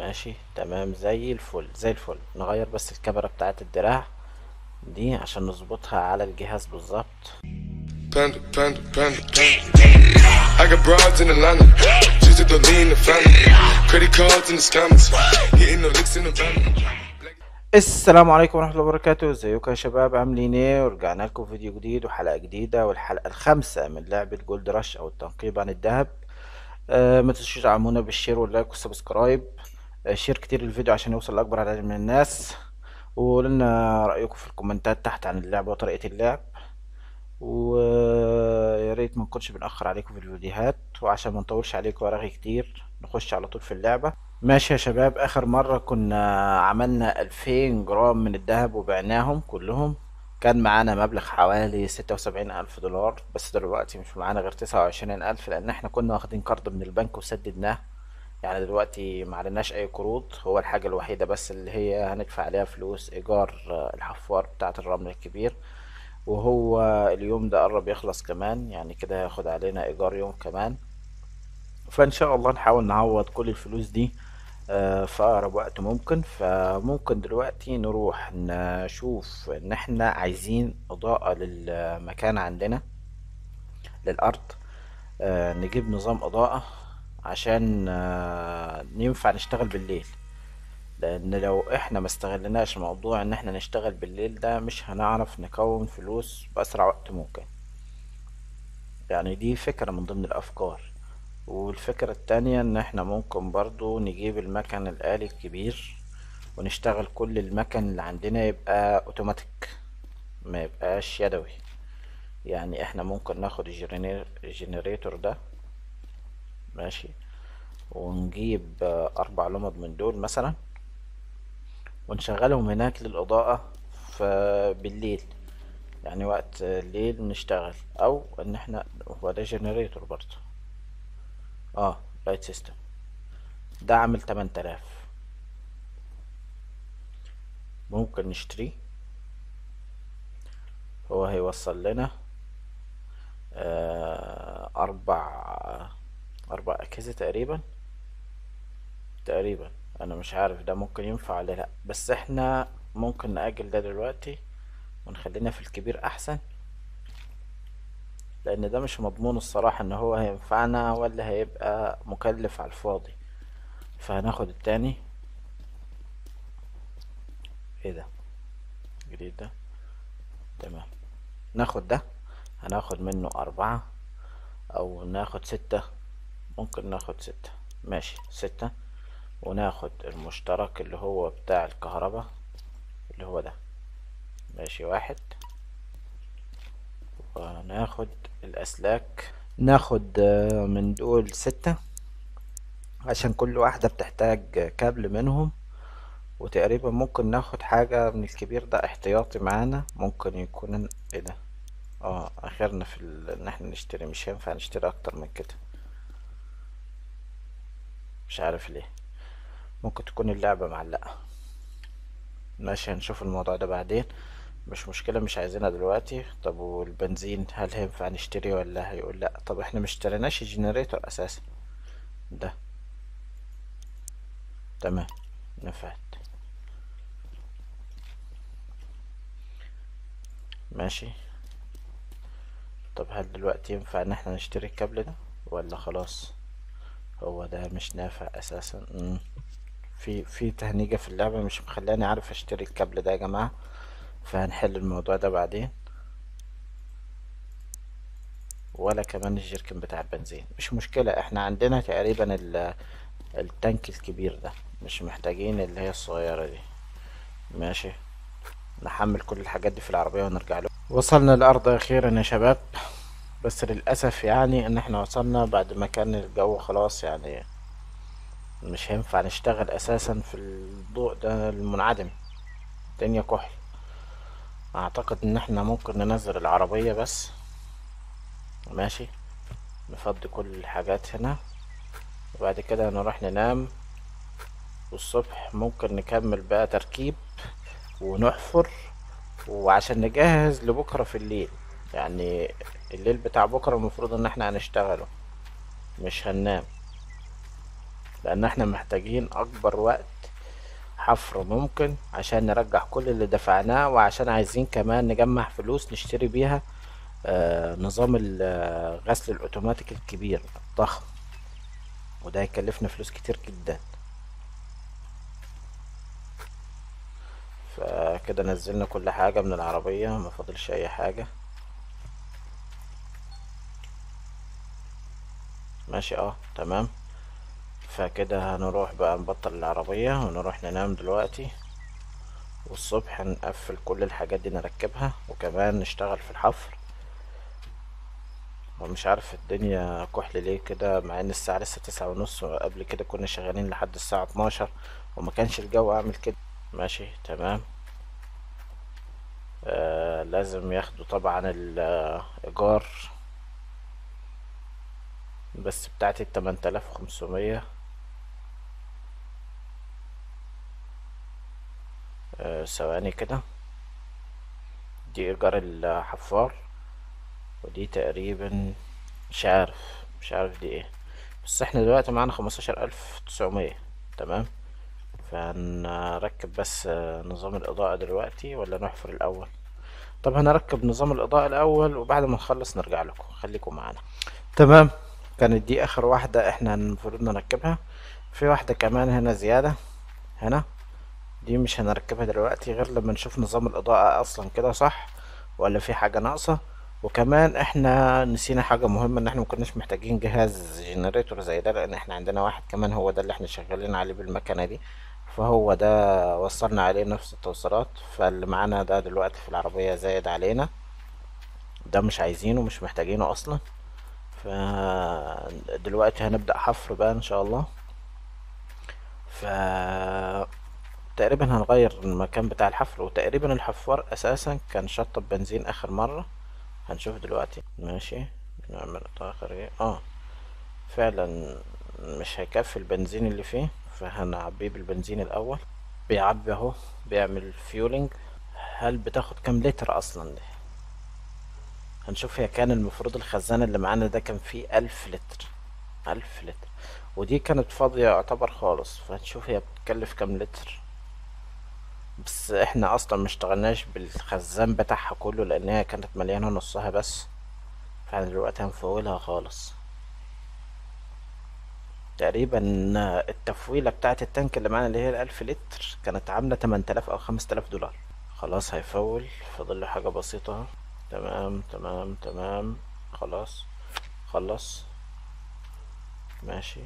ماشي تمام زي الفل زي الفل نغير بس الكاميرا بتاعت الدراع دي عشان نظبطها على الجهاز بالظبط Panda, panda, panda, panda. I got broads in Atlanta. Just to lean the family. Credit cards in the scammers. Hitting the licks in the van. السلام عليكم ورحمة الله وبركاته ازيكم يا شباب عاملين ايه ورجعنا لكم فيديو جديد وحلقة جديدة والحلقة الخامسة من لعبة جولد رش او التنقيب عن الذهب آه ما تنسوش تدعمونا بالشير واللايك والسبسكرايب آه شير كتير الفيديو عشان يوصل لأكبر عدد من الناس وقولنا رأيكم في الكومنتات تحت عن اللعبة وطريقة اللعب ويا ريت ما نكونش بنأخر عليكم في الفيديوهات وعشان ما نطولش عليكم ورغي كتير نخش على طول في اللعبة ماشي يا شباب آخر مرة كنا عملنا ألفين جرام من الذهب وبعناهم كلهم كان معانا مبلغ حوالي ستة وسبعين ألف دولار بس دلوقتي مش معانا غير تسعة وعشرين ألف لأن احنا كنا واخدين قرض من البنك وسددناه يعني دلوقتي معلناش أي قروض هو الحاجة الوحيدة بس اللي هي هندفع عليها فلوس إيجار آه، الحفار بتاعة الرمل الكبير وهو اليوم ده قرب يخلص كمان يعني كده هياخد علينا إيجار يوم كمان فإن شاء الله نحاول نعوض كل الفلوس دي آه، في أقرب وقت ممكن فممكن دلوقتي نروح نشوف إن إحنا عايزين إضاءة للمكان عندنا للأرض آه، نجيب نظام إضاءة عشان آه، ينفع نشتغل بالليل لأن لو إحنا ما استغلناش موضوع إن إحنا نشتغل بالليل ده مش هنعرف نكون فلوس بأسرع وقت ممكن يعني دي فكرة من ضمن الأفكار والفكرة التانية إن إحنا ممكن برضو نجيب المكن الآلي الكبير ونشتغل كل المكن اللي عندنا يبقى أوتوماتيك ما يبقاش يدوي يعني إحنا ممكن ناخد الجنري- الجنريتور ده ماشي ونجيب آه، أربع لمض من دول مثلا ونشغلهم هناك للإضاءة في بالليل يعني وقت الليل نشتغل أو إن إحنا هو ده جنريتور برضه اه لايت سيستم ده عامل 8000 ممكن نشتريه هو هيوصل لنا آه أربع أربع أجهزة تقريبا تقريبا أنا مش عارف ده ممكن ينفع ولا لأ بس احنا ممكن نأجل ده دلوقتي ونخلينا في الكبير أحسن لأن ده مش مضمون الصراحة إن هو هينفعنا ولا هيبقى مكلف على الفاضي فهناخد التاني ايه ده جديد ده تمام ناخد ده هناخد منه أربعة أو ناخد ستة ممكن ناخد ستة ماشي ستة وناخد المشترك اللي هو بتاع الكهرباء اللي هو ده ماشي واحد وناخد الأسلاك ناخد آه، من دول ستة عشان كل واحدة بتحتاج كابل منهم وتقريبا ممكن ناخد حاجة من الكبير ده احتياطي معانا ممكن يكون ايه ده اه اخرنا في ال... ان احنا نشتري مش هينفع نشتري اكتر من كده مش عارف ليه ممكن تكون اللعبة معلقة ماشي هنشوف الموضوع ده بعدين مش مشكلة مش عايزينها دلوقتي طب والبنزين هل هينفع نشتري ولا هيقول لا طب احنا مشتريناش الجنريتور اساسا ده تمام نفعت ماشي طب هل دلوقتي ينفع ان احنا نشتري الكابل ده ولا خلاص هو ده مش نافع اساسا مم. في في تهنيجة في اللعبة مش مخلاني عارف اشتري الكابل ده يا جماعة فهنحل الموضوع ده بعدين ولا كمان الجيركن بتاع البنزين مش مشكلة احنا عندنا تقريبا ال- التانك الكبير ده مش محتاجين اللي هي الصغيرة دي ماشي نحمل كل الحاجات دي في العربية ونرجع له وصلنا الأرض أخيرا يا شباب بس للأسف يعني إن احنا وصلنا بعد ما كان الجو خلاص يعني مش هينفع نشتغل أساسا في الضوء ده المنعدم الدنيا كحل أعتقد إن احنا ممكن ننزل العربية بس ماشي نفضي كل الحاجات هنا وبعد كده نروح ننام والصبح ممكن نكمل بقى تركيب ونحفر وعشان نجهز لبكرة في الليل يعني الليل بتاع بكرة المفروض ان احنا هنشتغله مش هننام لان احنا محتاجين اكبر وقت حفر ممكن عشان نرجع كل اللي دفعناه وعشان عايزين كمان نجمع فلوس نشتري بيها آه نظام الغسل الاوتوماتيك الكبير الضخم وده هيكلفنا فلوس كتير جدا فكده نزلنا كل حاجة من العربية ما فاضلش اي حاجة ماشي اه تمام فكده هنروح بقى نبطل العربية ونروح ننام دلوقتي والصبح نقفل كل الحاجات دي نركبها وكمان نشتغل في الحفر ومش عارف الدنيا كحل ليه كده مع ان الساعة لسه تسعة ونص وقبل كده كنا شغالين لحد الساعة اتناشر وما كانش الجو عامل كده ماشي تمام آه لازم ياخدوا طبعا الإيجار بس بتاعتي التمن تلاف وخمسمية ثواني كده دي إيجار الحفار ودي تقريبا مش عارف مش عارف دي ايه بس احنا دلوقتي معانا خمستاشر ألف تسعمية تمام فهنركب بس نظام الإضاءة دلوقتي ولا نحفر الأول طب هنركب نظام الإضاءة الأول وبعد ما نخلص نرجع لكم خليكم معانا تمام كانت دي آخر واحدة احنا المفروض نركبها في واحدة كمان هنا زيادة هنا دي مش هنركبها دلوقتي غير لما نشوف نظام الإضاءة أصلا كده صح ولا في حاجة ناقصة وكمان احنا نسينا حاجة مهمة ان احنا مكناش محتاجين جهاز جنريتور زي ده لان احنا عندنا واحد كمان هو ده اللي احنا شغالين عليه بالمكنة دي فهو ده وصلنا عليه نفس التوصيلات فاللي معانا ده دلوقتي في العربية زايد علينا ده مش عايزينه مش محتاجينه اصلا فدلوقتي هنبدأ حفر بقى ان شاء الله ف تقريبا هنغير المكان بتاع الحفر وتقريبا الحفار اساسا كان شطب بنزين اخر مرة هنشوف دلوقتي ماشي نعمل اطار خارجي اه فعلا مش هيكفي البنزين اللي فيه فهنعبيه بالبنزين الاول بيعبي اهو بيعمل فيولينج هل بتاخد كام لتر اصلا دي هنشوف هي كان المفروض الخزان اللي معانا ده كان فيه الف لتر الف لتر ودي كانت فاضية يعتبر خالص فهنشوف هي بتكلف كام لتر بس احنا اصلا مشتغلناش بالخزان بتاعها كله لان هي كانت مليانة نصها بس فاحنا دلوقتي هنفولها خالص تقريبا التفويلة بتاعة التانك اللي معانا اللي هي الألف لتر كانت عاملة تمن تلاف أو خمس تلاف دولار خلاص هيفول فاضل له حاجة بسيطة تمام تمام تمام خلاص خلص ماشي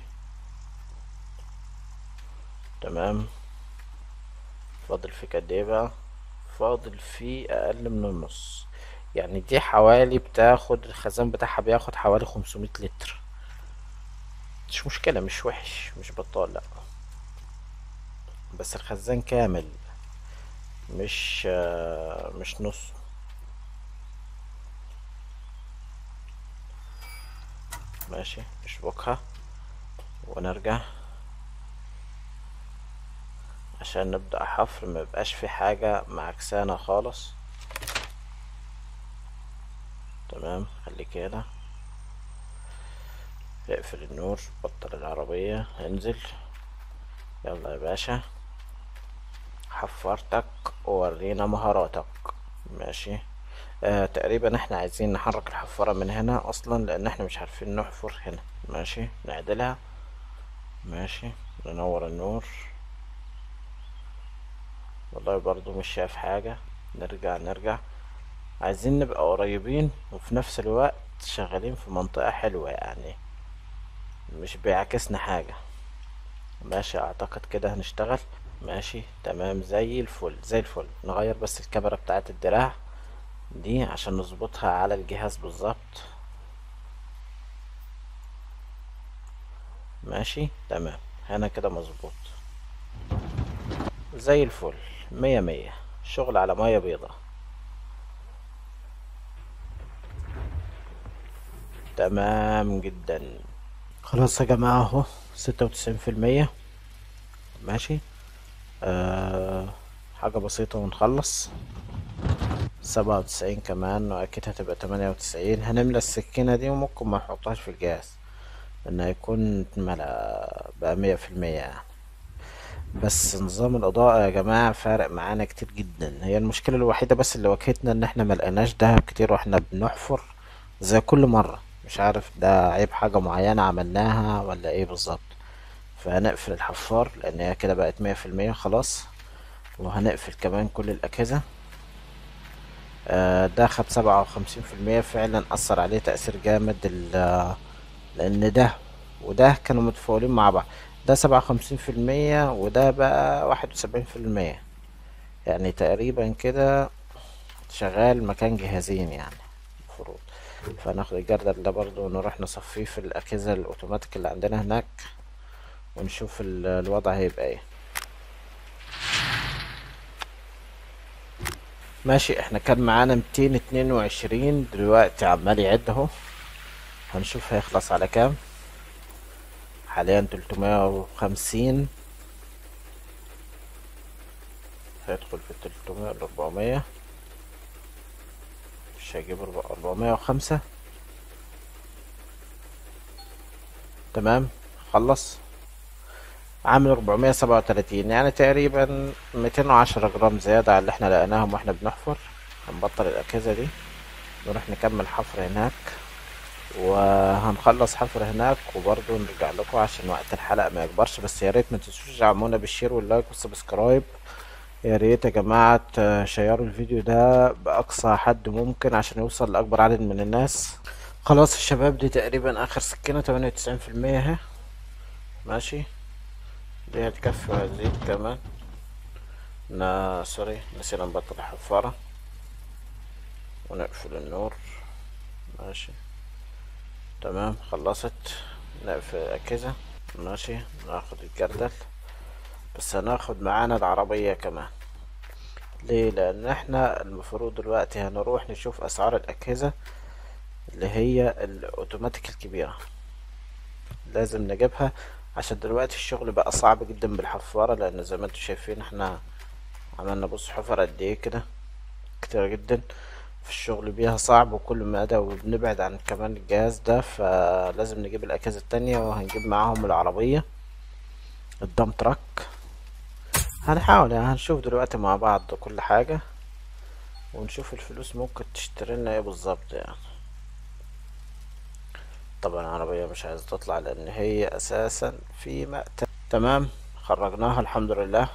تمام فاضل فيك قد ايه بقى فاضل فيه اقل من النص يعني دي حوالي بتاخد الخزان بتاعها بياخد حوالي خمسمية لتر مش مشكلة مش وحش مش بطال لا بس الخزان كامل مش مش نص ماشي نشبكها ونرجع عشان نبدأ حفر ميبقاش في حاجة معكسانة خالص تمام خليك هنا اقفل النور بطل العربية انزل يلا يا باشا حفرتك وورينا مهاراتك ماشي آه تقريبا احنا عايزين نحرك الحفارة من هنا اصلا لان احنا مش عارفين نحفر هنا ماشي نعدلها ماشي ننور النور والله برضو مش شايف حاجة نرجع نرجع عايزين نبقى قريبين وفي نفس الوقت شغالين في منطقة حلوة يعني مش بيعكسنا حاجة ماشي اعتقد كده هنشتغل ماشي تمام زي الفل زي الفل نغير بس الكاميرا بتاعت الدراع دي عشان نظبطها على الجهاز بالظبط ماشي تمام هنا كده مظبوط زي الفل مية مية شغل على مية بيضة تمام جدا خلاص يا جماعة اهو ستة وتسعين في المية ماشي آه حاجة بسيطة ونخلص سبعة وتسعين كمان واكيد هتبقى تمانية وتسعين هنملى السكينة دي وممكن ما نحطهاش في الجهاز لان هيكون اتملى بقى مية في المية يعني بس نظام الإضاءة يا جماعة فارق معانا كتير جدا هي المشكلة الوحيدة بس اللي واجهتنا إن احنا ملقناش دهب كتير واحنا بنحفر زي كل مرة مش عارف ده عيب حاجة معينة عملناها ولا ايه بالظبط فهنقفل الحفار لأن هي كده بقت مية في المية خلاص وهنقفل كمان كل الأجهزة آه، ده خد سبعة وخمسين في المية فعلا أثر عليه تأثير جامد ال- لأن ده وده كانوا متفاعلين مع بعض ده سبعة وخمسين في المية وده بقى واحد وسبعين في المية يعني تقريبا كده شغال مكان جهازين يعني المفروض فناخد الجردل ده برضو ونروح نصفيه في الأجهزة الأوتوماتيك اللي عندنا هناك ونشوف ال- الوضع هيبقى ايه ماشي احنا كان معانا ميتين اتنين وعشرين دلوقتي عمال يعد اهو هنشوف هيخلص على كام حاليا تلتمية وخمسين هيدخل في التلتمية الأربعمية مش هيجيب أربعمية وخمسة تمام خلص عامل أربعمية سبعة وتلاتين يعني تقريبا ميتين وعشرة جرام زيادة على اللي احنا لقيناهم واحنا بنحفر هنبطل الأجهزة دي نروح نكمل حفر هناك وهنخلص حفر هناك وبرضه نرجع لكم عشان وقت الحلقة ما يكبرش بس يا ريت ما تنسوش تدعمونا بالشير واللايك والسبسكرايب يا ريت يا جماعة تشيروا الفيديو ده بأقصى حد ممكن عشان يوصل لأكبر عدد من الناس خلاص الشباب دي تقريبا آخر سكينة تمانية وتسعين في المية اهي ماشي دي هتكفي وهتزيد كمان نا سوري نسينا نبطل الحفارة ونقفل النور ماشي تمام خلصت نقفل الأجهزة ماشي ناخد الجردل بس هناخد معانا العربية كمان ليه لأن احنا المفروض دلوقتي هنروح نشوف أسعار الأجهزة اللي هي الأوتوماتيك الكبيرة لازم نجيبها عشان دلوقتي الشغل بقى صعب جدا بالحفارة لأن زي ما انتوا شايفين احنا عملنا بص حفر قد ايه كده كتير جدا في الشغل بيها صعب وكل ما ده وبنبعد عن كمان الجهاز ده فلازم نجيب الأجهزة التانية وهنجيب معاهم العربية الدم تراك هنحاول يعني هنشوف دلوقتي مع بعض كل حاجة ونشوف الفلوس ممكن تشتري لنا ايه بالظبط يعني طبعا العربية مش عايزة تطلع لأن هي أساسا في مقتل تمام خرجناها الحمد لله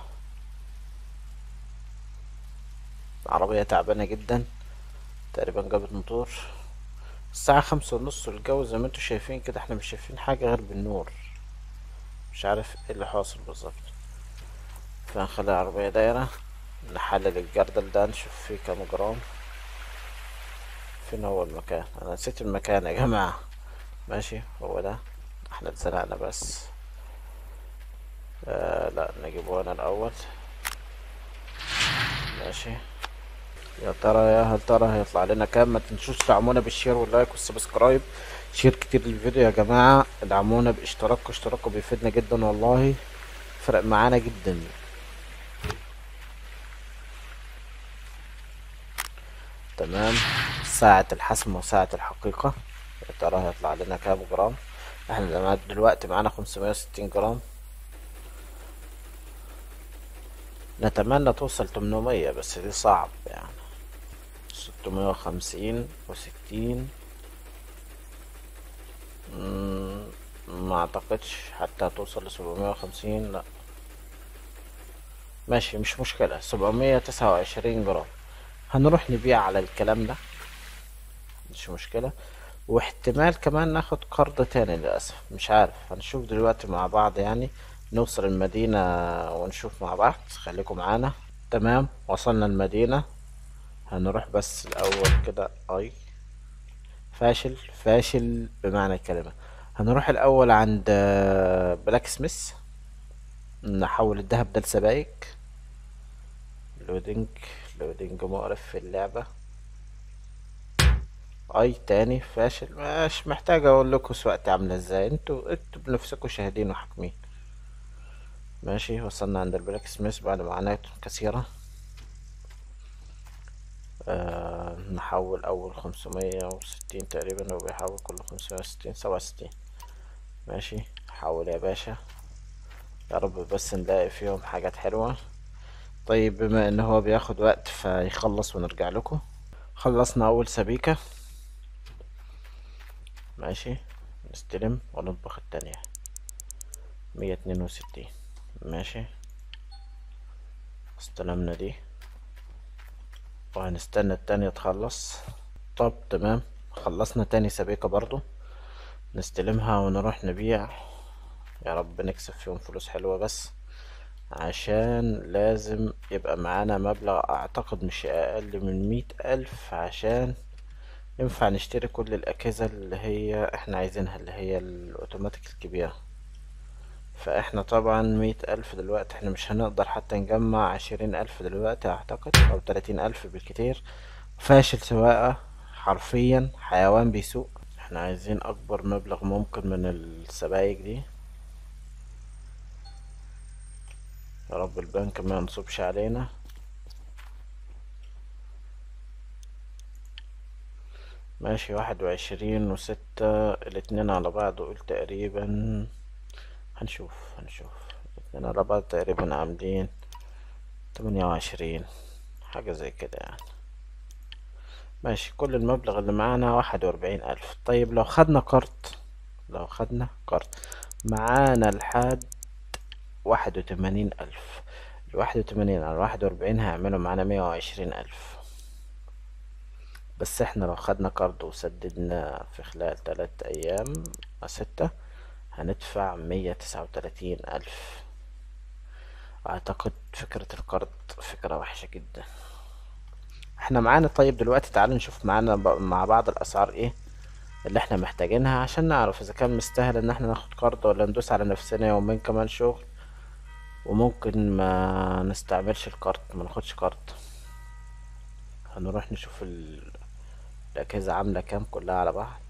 العربية تعبانة جدا تقريبا جابت موتور الساعة خمسة ونص والجو زي ما انتوا شايفين كده احنا مش شايفين حاجة غير بالنور مش عارف ايه اللي حاصل بالظبط فنخلي العربية دايرة نحلل الجردل ده نشوف فيه كام جرام فين هو المكان انا نسيت المكان يا جماعة ماشي هو ده احنا اتزنقنا بس آه لا نجيبه هنا الاول ماشي يا ترى يا هل ترى هيطلع لنا كام ما تنسوش تدعمونا بالشير واللايك والسبسكرايب شير كتير للفيديو يا جماعة ادعمونا باشتراك اشتراكوا بيفيدنا جدا والله فرق معانا جدا تمام ساعة الحسم وساعة الحقيقة يا ترى هيطلع لنا كام جرام احنا دلوقتي معانا خمسمية وستين جرام نتمنى توصل تمنمية بس دي صعب يعني ستمية وخمسين وستين ما اعتقدش حتى توصل لسبعمية وخمسين لا ماشي مش مشكلة سبعمية تسعة وعشرين جرام هنروح نبيع على الكلام ده مش مشكلة واحتمال كمان ناخد قرض تاني للأسف مش عارف هنشوف دلوقتي مع بعض يعني نوصل المدينة ونشوف مع بعض خليكم معانا تمام وصلنا المدينة هنروح بس الأول كده أي فاشل فاشل بمعنى الكلمة هنروح الأول عند بلاك سميث نحول الذهب ده لسبائك لودينج لودينج مقرف في اللعبة اي تاني فاشل مش محتاج اقول لكم سواقتي عاملة ازاي انتوا انتوا بنفسكم شاهدين وحاكمين ماشي وصلنا عند البلاك سميث بعد معاناة كثيرة آه نحول اول خمسمية وستين تقريبا هو بيحول كل خمسمية وستين سبعة وستين ماشي حول يا باشا يا رب بس نلاقي فيهم حاجات حلوة طيب بما ان هو بياخد وقت فيخلص ونرجع لكم خلصنا اول سبيكة ماشي نستلم ونطبخ التانية مية اتنين وستين ماشي استلمنا دي وهنستنى التانية تخلص طب تمام خلصنا تاني سبيكة برضو نستلمها ونروح نبيع يا رب نكسب فيهم فلوس حلوة بس عشان لازم يبقى معانا مبلغ اعتقد مش اقل من مية الف عشان ينفع نشتري كل الاجهزة اللي هي احنا عايزينها اللي هي الاوتوماتيك الكبيرة فاحنا طبعا مية الف دلوقتي احنا مش هنقدر حتى نجمع عشرين الف دلوقتي اعتقد او تلاتين الف بالكتير فاشل سواقة حرفيا حيوان بيسوق احنا عايزين اكبر مبلغ ممكن من السبايك دي يا رب البنك ما ينصبش علينا ماشي واحد وعشرين وستة الاتنين على بعض قول تقريبا هنشوف هنشوف الاتنين على بعض تقريبا عاملين تمانية وعشرين حاجة زي كده يعني ماشي كل المبلغ اللي معانا واحد وأربعين ألف طيب لو خدنا كارت لو خدنا كارت معانا لحد واحد وتمانين ألف الواحد وتمانين على واحد وأربعين هيعملوا معانا مية وعشرين ألف بس احنا لو خدنا كارد وسددنا في خلال تلات أيام أو ستة هندفع مية تسعة وتلاتين ألف أعتقد فكرة الكارد فكرة وحشة جدا احنا معانا طيب دلوقتي تعالوا نشوف معانا ب- مع بعض الأسعار ايه اللي احنا محتاجينها عشان نعرف اذا كان مستاهل ان احنا ناخد كارد ولا ندوس على نفسنا يومين كمان شغل وممكن ما نستعملش الكارت ما ناخدش كارت هنروح نشوف ال- الأجهزة عاملة كام كلها على بعض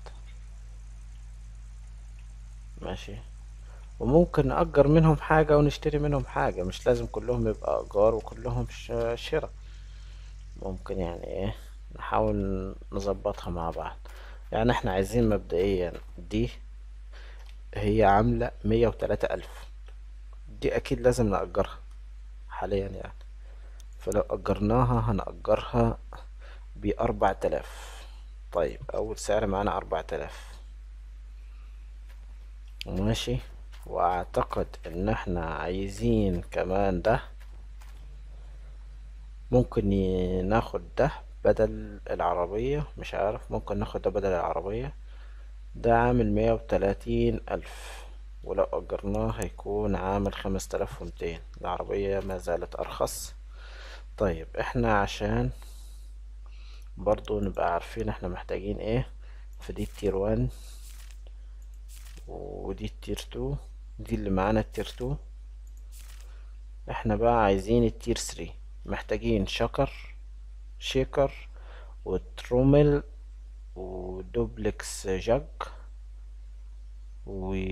ماشي وممكن نأجر منهم حاجة ونشتري منهم حاجة مش لازم كلهم يبقى إيجار وكلهم ش- شراء ممكن يعني ايه نحاول نظبطها مع بعض يعني احنا عايزين مبدئيا دي هي عاملة مية وتلاتة ألف دي أكيد لازم نأجرها حاليا يعني فلو أجرناها هنأجرها بأربع تلاف طيب أول سعر معانا أربع تلاف ماشي وأعتقد إن احنا عايزين كمان ده ممكن ي- ناخد ده بدل العربية مش عارف ممكن ناخد ده بدل العربية ده عامل مية وتلاتين ألف ولو أجرناه هيكون عامل خمس تلاف ومتين العربية ما زالت أرخص طيب احنا عشان برضو نبقى عارفين احنا محتاجين ايه فدي التير وان ودي التير تو دي اللي معانا التير تو احنا بقى عايزين التير ثري محتاجين شكر شيكر وترومل ودوبلكس جاج و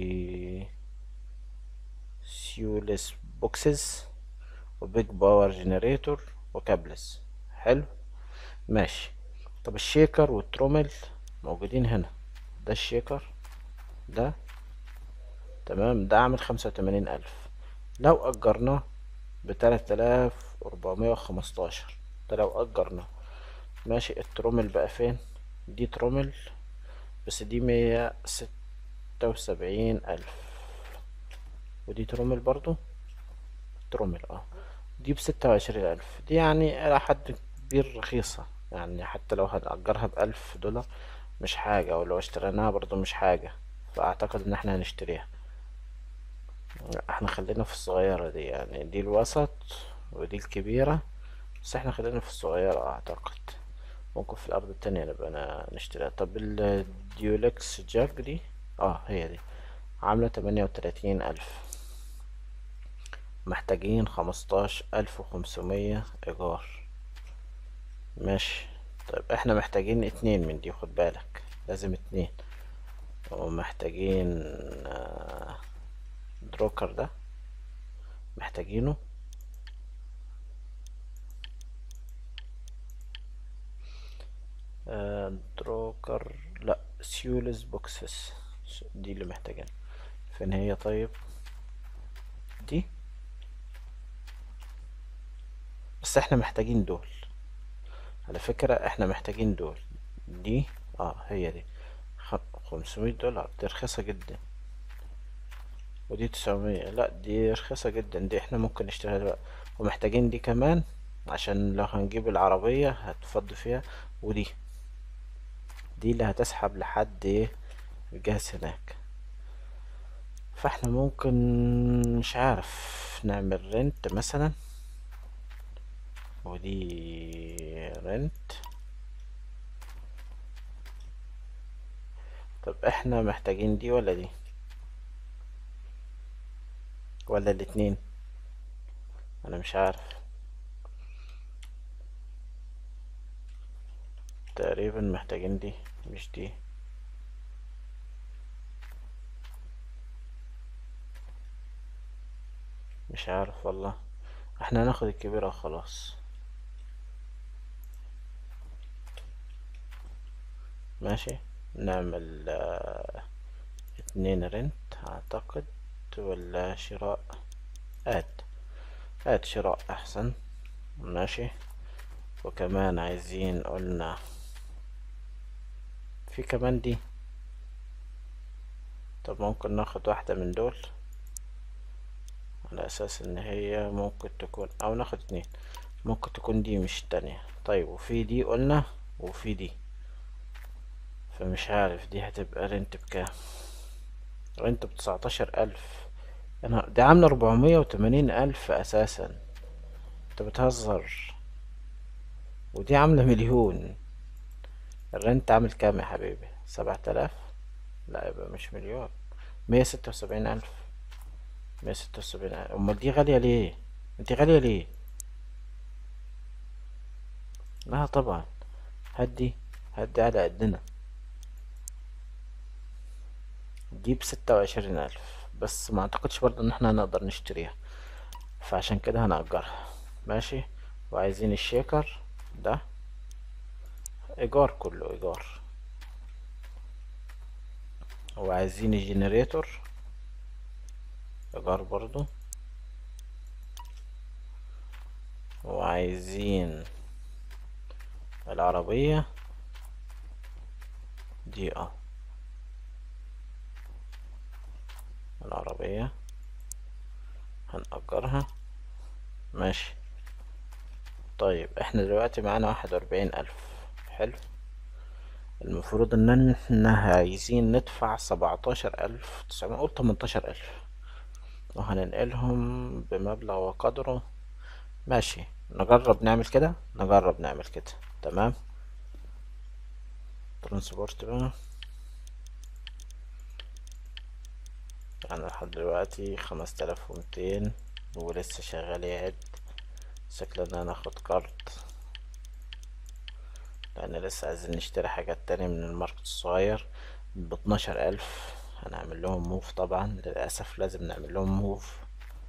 سيولس بوكسز وبيج باور جنريتور وكابلس حلو ماشي طب الشيكر والترومل موجودين هنا ده الشيكر ده تمام ده عامل خمسة وتمانين ألف لو أجرناه بتلات آلاف وأربعمية وخمستاشر ده لو أجرناه ماشي الترومل بقى فين دي ترومل بس دي مية ستة وسبعين ألف ودي ترومل برضو ترومل اه دي بستة وعشرين ألف دي يعني إلى حد كبير رخيصة يعني حتى لو هنأجرها بألف دولار مش حاجة ولو اشتريناها برضو مش حاجة فأعتقد إن احنا هنشتريها احنا خلينا في الصغيرة دي يعني دي الوسط ودي الكبيرة بس احنا خلينا في الصغيرة أعتقد ممكن في الأرض التانية نبقى ن- نشتريها طب الديولكس جاك دي اه هي دي عاملة تمانية وتلاتين ألف محتاجين خمستاشر ألف وخمسمية إيجار ماشي طيب احنا محتاجين اتنين من دي خد بالك لازم اتنين ومحتاجين آه، دروكر ده محتاجينه آه، دروكر لا سيولز بوكسس دي اللي محتاجين فين هي طيب دي بس احنا محتاجين دول على فكرة احنا محتاجين دول دي اه هي دي خمسمية دولار دي رخيصة جدا ودي تسعمية لا دي رخيصة جدا دي احنا ممكن نشتريها دلوقتي ومحتاجين دي كمان عشان لو هنجيب العربية هتفضي فيها ودي دي اللي هتسحب لحد ايه الجهاز هناك فاحنا ممكن مش عارف نعمل رنت مثلا ودي رنت طب احنا محتاجين دي ولا دي ولا الاتنين انا مش عارف تقريبا محتاجين دي مش دي مش عارف والله احنا هناخد الكبيرة وخلاص ماشي نعمل آه، اتنين رنت اعتقد ولا شراء اد اد شراء احسن ماشي وكمان عايزين قلنا في كمان دي طب ممكن ناخد واحدة من دول على اساس ان هي ممكن تكون او ناخد اتنين ممكن تكون دي مش التانية طيب وفي دي قلنا وفي دي فمش عارف دي هتبقى رنت بكام رنت بتسعتاشر الف انا دي عاملة ربعمية وتمانين الف اساسا انت بتهزر ودي عاملة مليون الرنت عامل كام يا حبيبي سبعة الاف لا يبقى مش مليون مية ستة وسبعين الف مية ستة وسبعين الف امال دي غالية ليه انت غالية ليه لا طبعا هدي هدي على قدنا دي بستة وعشرين ألف بس ما اعتقدش برضه ان احنا هنقدر نشتريها فعشان كده هنأجرها ماشي وعايزين الشيكر ده ايجار كله ايجار وعايزين الجنريتور ايجار برضو وعايزين العربية دي اه العربية هنأجرها ماشي طيب احنا دلوقتي معانا واحد واربعين ألف حلو المفروض ان احنا عايزين ندفع سبعتاشر ألف تسعمية نقول تمنتاشر ألف وهننقلهم بمبلغ وقدره ماشي نجرب نعمل كده نجرب نعمل كده تمام ترانسبورت بقى انا لحد دلوقتي خمسة آلاف ومتين ولسه شغال يعد شكلنا هناخد كارت لان لسه عايزين نشتري حاجات تانية من الماركت الصغير باتناشر الف هنعمل لهم موف طبعا للأسف لازم نعمل لهم موف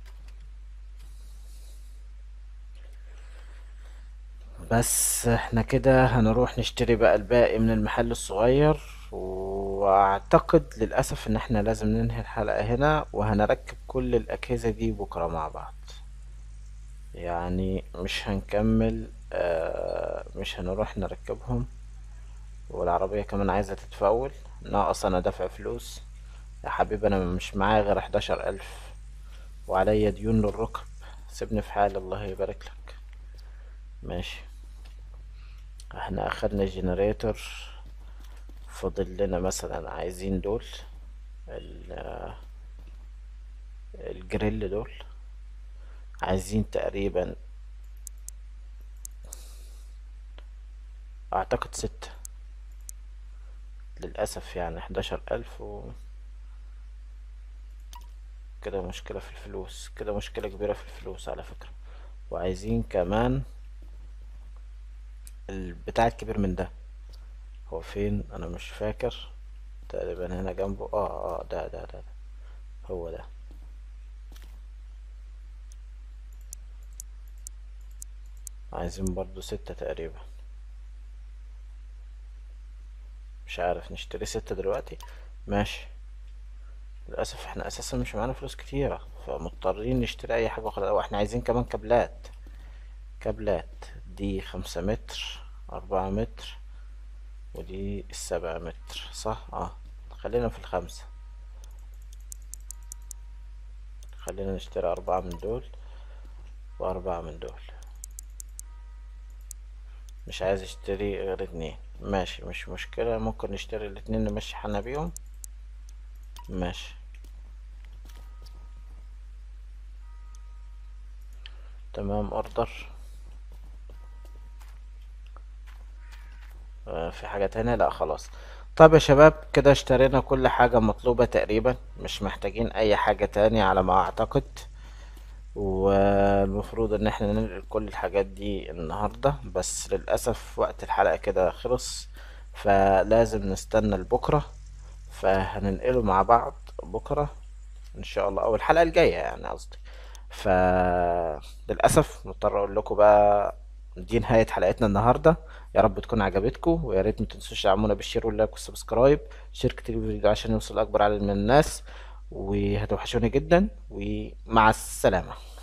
بس احنا كده هنروح نشتري بقى الباقي من المحل الصغير واعتقد للأسف ان احنا لازم ننهي الحلقة هنا وهنركب كل الأجهزة دي بكرة مع بعض يعني مش هنكمل آه مش هنروح نركبهم والعربية كمان عايزة تتفول ناقص انا دافع فلوس يا حبيبي انا مش معايا غير حداشر الف وعليا ديون للركب سيبني في حالي الله يبارك لك ماشي احنا اخدنا الجنريتور فاضل لنا مثلا عايزين دول ال- الجريل دول عايزين تقريبا اعتقد ستة للأسف يعني حداشر ألف و كده مشكلة في الفلوس كده مشكلة كبيرة في الفلوس على فكرة وعايزين كمان البتاع الكبير من ده هو فين انا مش فاكر تقريبا هنا جنبه اه اه ده ده ده, ده. هو ده عايزين برضو ستة تقريبا مش عارف نشتري ستة دلوقتي ماشي للأسف احنا أساسا مش معانا فلوس كتيرة فمضطرين نشتري أي حاجة وخلاص وإحنا عايزين كمان كابلات كابلات دي خمسة متر أربعة متر ودي السبعة متر صح اه خلينا في الخمسة خلينا نشتري أربعة من دول وأربعة من دول مش عايز اشتري غير اتنين ماشي مش مشكلة ممكن نشتري الاتنين نمشي حالنا بيهم ماشي تمام اوردر آه، في حاجة تانية لا خلاص طب يا شباب كده اشترينا كل حاجة مطلوبة تقريبا مش محتاجين اي حاجة تانية على ما اعتقد والمفروض ان احنا ننقل كل الحاجات دي النهاردة بس للأسف وقت الحلقة كده خلص فلازم نستنى لبكرة فهننقله مع بعض بكرة ان شاء الله او الحلقة الجاية يعني قصدي فللأسف مضطر اقول لكم بقى دي نهاية حلقتنا النهاردة يا رب تكون عجبتكم ويا ريت ما تنسوش تعملونا بالشير واللايك والسبسكرايب شاركوا الفيديو عشان يوصل لأكبر عدد من الناس وهتوحشوني جدا ومع السلامة